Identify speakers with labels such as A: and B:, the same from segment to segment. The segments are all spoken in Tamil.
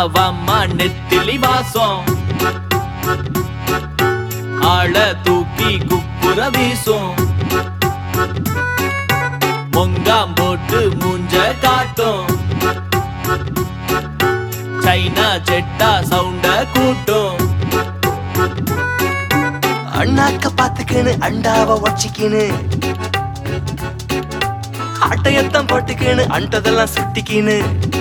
A: வாம்மா நெத்திலி வாசம் ஆள தூக்கி குப்புற வீசும் பொங்காம் போட்டு மூஞ்ச காட்டும் சைனா செட்டா சவுண்ட கூட்டும்
B: அண்ணாக்க பாத்துக்கின்னு அண்டாவ உடச்சிக்கின்னு ஆட்டையத்தான் போட்டுக்கின்னு அண்டதெல்லாம் சுட்டிக்கின்னு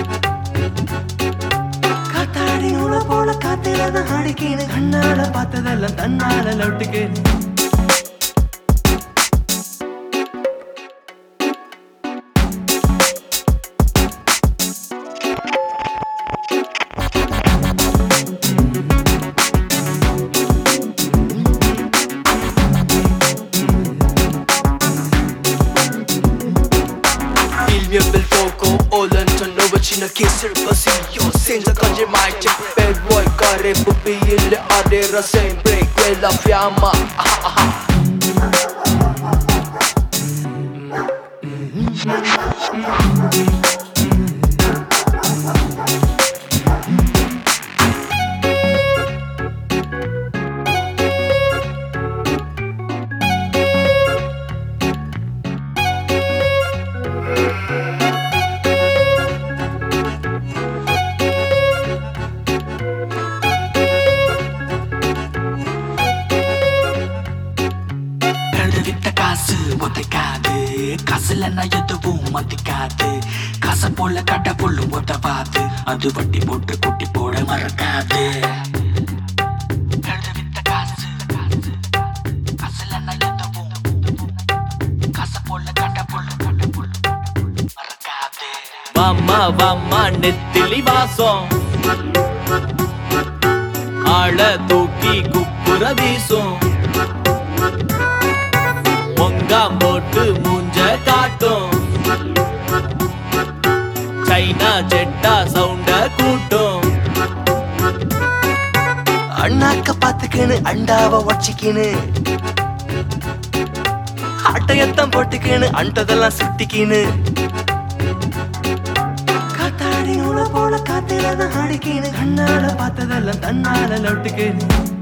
B: காத்தாடி நூல போல காத்தில தான் ஆடிக்கின்னு கண்ணால பார்த்ததெல்லாம் தன்னால லொட்டுக்கின்னு
C: Il mio bel fuoco ho lontano vicino che serva sì io senza cose mai c'è per vuoi care pupille ardere sempre quella fiamma ah, ah, ah.
D: எழுத வித்த காசு ஒத்தைக்காது காசுல நான் எதுவும் மதிக்காது காசை போல கட்ட பொல்லும் உதவாது அது வட்டி போட்டு குட்டி போட மறக்காது எழுத வித்த காசு காசுல நான் எதுவும் காசை போல கட்ட பொல்லும் கட்ட பொல்லும் மறக்காது
A: வாம்மா வாம்மா நெத்திலி வாசம் ஆள தூக்கி குப்புற வீசும் பொங்காம் போட்டு மூஞ்ச காட்டும் சைனா செட்டா சவுண்ட கூட்டும்
B: அண்ணாக்க பாத்துக்கின்னு அண்டாவ உடச்சிக்கின்னு ஆட்டையத்தான் போட்டுக்கின்னு அண்டதெல்லாம் சுட்டிக்கின்னு காத்தாடி நூல போல காத்தில தான் ஆடிக்கின்னு கண்ணால பார்த்ததெல்லாம் தன்னால லொட்டுக்கின்னு